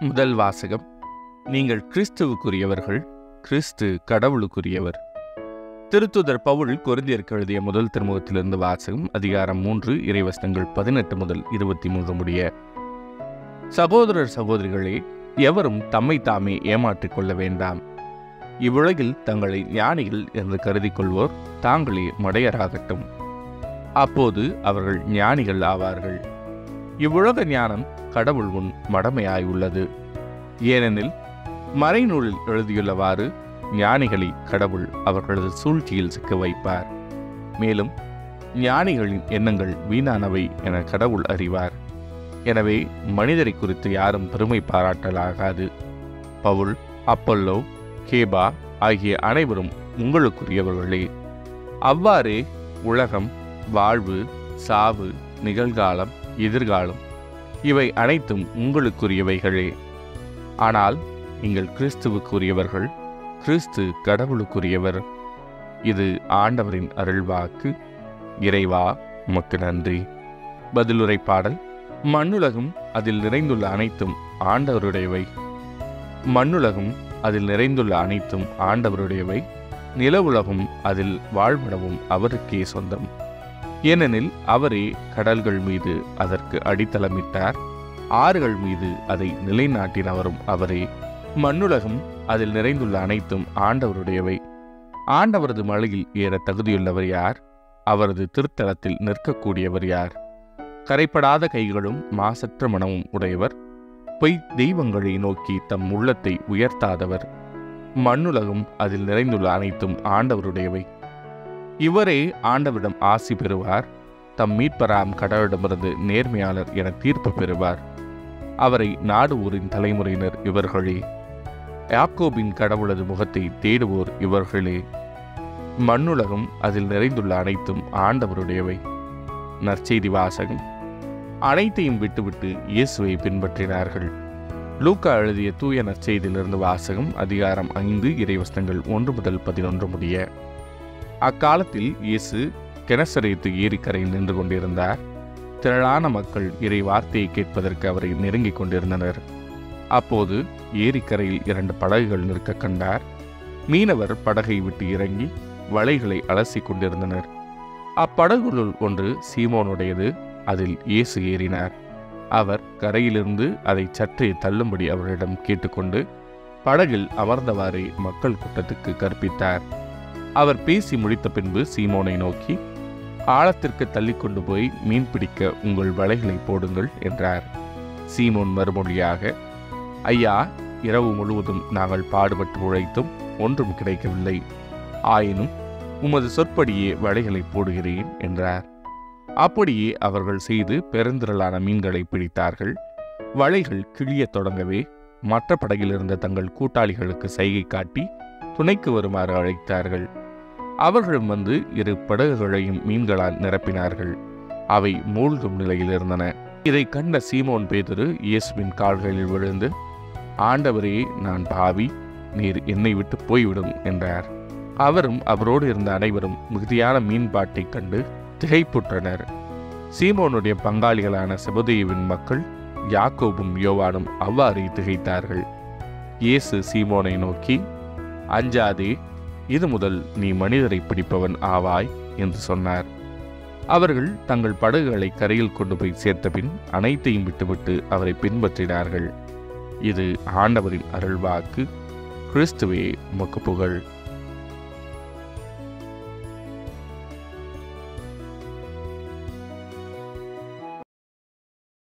முதல் வாசகம் நீங்கள் கிறிஸ்துவுக்குரியவர்கள் கிறிஸ்து கடவுளுக்குரியவர் திருத்துதர் பவுல் கொரிந்தியருக்கு எழுதிய முதல் திருமுகத்திலிருந்து வாசகம் அதிகாரம் மூன்று இறைவசனங்கள் பதினெட்டு முதல் இருபத்தி மூன்று முடிய சகோதரர் சகோதரிகளே எவரும் தம்மை தாமே ஏமாற்றிக் கொள்ள வேண்டாம் இவ்வுலகில் தங்களை ஞானிகள் என்று கருதிக் கொள்வோர் தாங்களே மடையராகட்டும் அப்போது அவர்கள் ஞானிகள் ஆவார்கள் இவ்வுலக ஞானம் கடவுள் முன் மடமையாய் உள்ளது ஏனெனில் மறைநூலில் எழுதியுள்ளவாறு ஞானிகளை கடவுள் அவர்களது சூழ்ச்சியில் சிக்க வைப்பார் மேலும் ஞானிகளின் எண்ணங்கள் வீணானவை என கடவுள் அறிவார் எனவே மனிதரை குறித்து யாரும் பெருமை பாராட்டலாகாது பவுல் அப்பல்லோ கேபா ஆகிய அனைவரும் உங்களுக்குரியவர்களே அவ்வாறே உலகம் வாழ்வு சாவு நிகழ்காலம் எதிர்காலம் இவை அனைத்தும் உங்களுக்குரியவைகளே ஆனால் நீங்கள் கிறிஸ்துவுக்குரியவர்கள் கிறிஸ்து கடவுளுக்குரியவர் இது ஆண்டவரின் அருள்வாக்கு இறைவா உமக்கு நன்றி பதிலுரை பாடல் மண்ணுலகும் அதில் நிறைந்துள்ள அனைத்தும் ஆண்டவருடையவை மண்ணுலகும் அதில் நிறைந்துள்ள அனைத்தும் ஆண்டவருடையவை நிலவுலகும் அதில் வாழ்விடவும் அவருக்கே சொந்தம் ஏனெனில் அவரே கடல்கள் மீது அதற்கு அடித்தளமிட்டார் ஆறுகள் மீது அதை நிலைநாட்டினவரும் அவரே மண்ணுலகம் அதில் நிறைந்துள்ள அனைத்தும் ஆண்டவருடையவை ஆண்டவரது மலையில் ஏற தகுதியுள்ளவர் யார் அவரது திருத்தலத்தில் நிற்கக்கூடியவர் யார் கரைப்படாத கைகளும் மாசற்ற மனமும் உடையவர் பொய் தெய்வங்களை நோக்கி தம் உள்ளத்தை உயர்த்தாதவர் மண்ணுலகும் அதில் நிறைந்துள்ள அனைத்தும் ஆண்டவருடையவை இவரே ஆண்டவரிடம் ஆசி பெறுவார் தம் மீட்பராம் கடவுளிடமிருந்து நேர்மையாளர் என தீர்ப்பு பெறுவார் அவரை நாடு ஊரின் தலைமுறையினர் இவர்களே யாக்கோபின் கடவுளது முகத்தை தேடுவோர் இவர்களே மண்ணுலகம் அதில் நிறைந்துள்ள அனைத்தும் ஆண்டவருடையவை நற்செய்தி வாசகம் அனைத்தையும் விட்டுவிட்டு இயேசுவை பின்பற்றினார்கள் லூக்கா எழுதிய தூய நற்செய்தியிலிருந்து வாசகம் அதிகாரம் ஐந்து இறைவசனங்கள் ஒன்று முதல் பதினொன்று முடிய அக்காலத்தில் இயேசு கெனசரேத்து ஏரிக்கரையில் நின்று கொண்டிருந்தார் திரளான மக்கள் இறை வார்த்தையை கேட்பதற்கு அவரை நெருங்கிக் கொண்டிருந்தனர் அப்போது ஏரிக்கரையில் இரண்டு படகுகள் நிற்க கண்டார் மீனவர் படகை விட்டு இறங்கி வலைகளை அலசிக் கொண்டிருந்தனர் அப்படகுகளுள் ஒன்று சீமோனுடையது அதில் இயேசு ஏறினார் அவர் கரையிலிருந்து அதை சற்றே தள்ளும்படி அவர்களிடம் கேட்டுக்கொண்டு படகில் அமர்ந்தவாறே மக்கள் கூட்டத்துக்கு கற்பித்தார் அவர் பேசி முடித்த பின்பு சீமோனை நோக்கி ஆழத்திற்கு தள்ளிக்கொண்டு போய் மீன் பிடிக்க உங்கள் வலைகளை போடுங்கள் என்றார் சீமோன் மறுமொழியாக ஐயா இரவு முழுவதும் நாங்கள் பாடுபட்டு உழைத்தும் ஒன்றும் கிடைக்கவில்லை ஆயினும் உமது சொற்படியே வலைகளை போடுகிறேன் என்றார் அப்படியே அவர்கள் செய்து பெருந்திரளான மீன்களை பிடித்தார்கள் வலைகள் கிழியத் தொடங்கவே மற்ற படகில் இருந்த தங்கள் கூட்டாளிகளுக்கு சைகை காட்டி துணைக்கு வருமாறு அழைத்தார்கள் அவர்களும் வந்து இரு படகுகளையும் மீன்களால் நிரப்பினார்கள் அவை மூழ்கும் நிலையில் இருந்தன இதை கண்ட சீமோன் பேதுரு இயேசுவின் கால்களில் விழுந்து ஆண்டவரே நான் பாவி நீர் என்னை விட்டு போய்விடும் என்றார் அவரும் அவரோடு இருந்த அனைவரும் மிகுதியான மீன்பாட்டைக் கண்டு திகைப்புற்றனர் சீமோனுடைய பங்காளிகளான செபதேயுவின் மக்கள் யாக்கோபும் யோவானும் அவ்வாறு திகைத்தார்கள் இயேசு சீமோனை நோக்கி அஞ்சாதே இது முதல் நீ மனிதரை பிடிப்பவன் ஆவாய் என்று சொன்னார் அவர்கள் தங்கள் படகுகளை கரையில் கொண்டு போய் சேர்த்தபின் அனைத்தையும் விட்டுவிட்டு அவரை பின்பற்றினார்கள் இது ஆண்டவரின் அருள்வாக்கு கிறிஸ்துவே உமக்கு புகழ்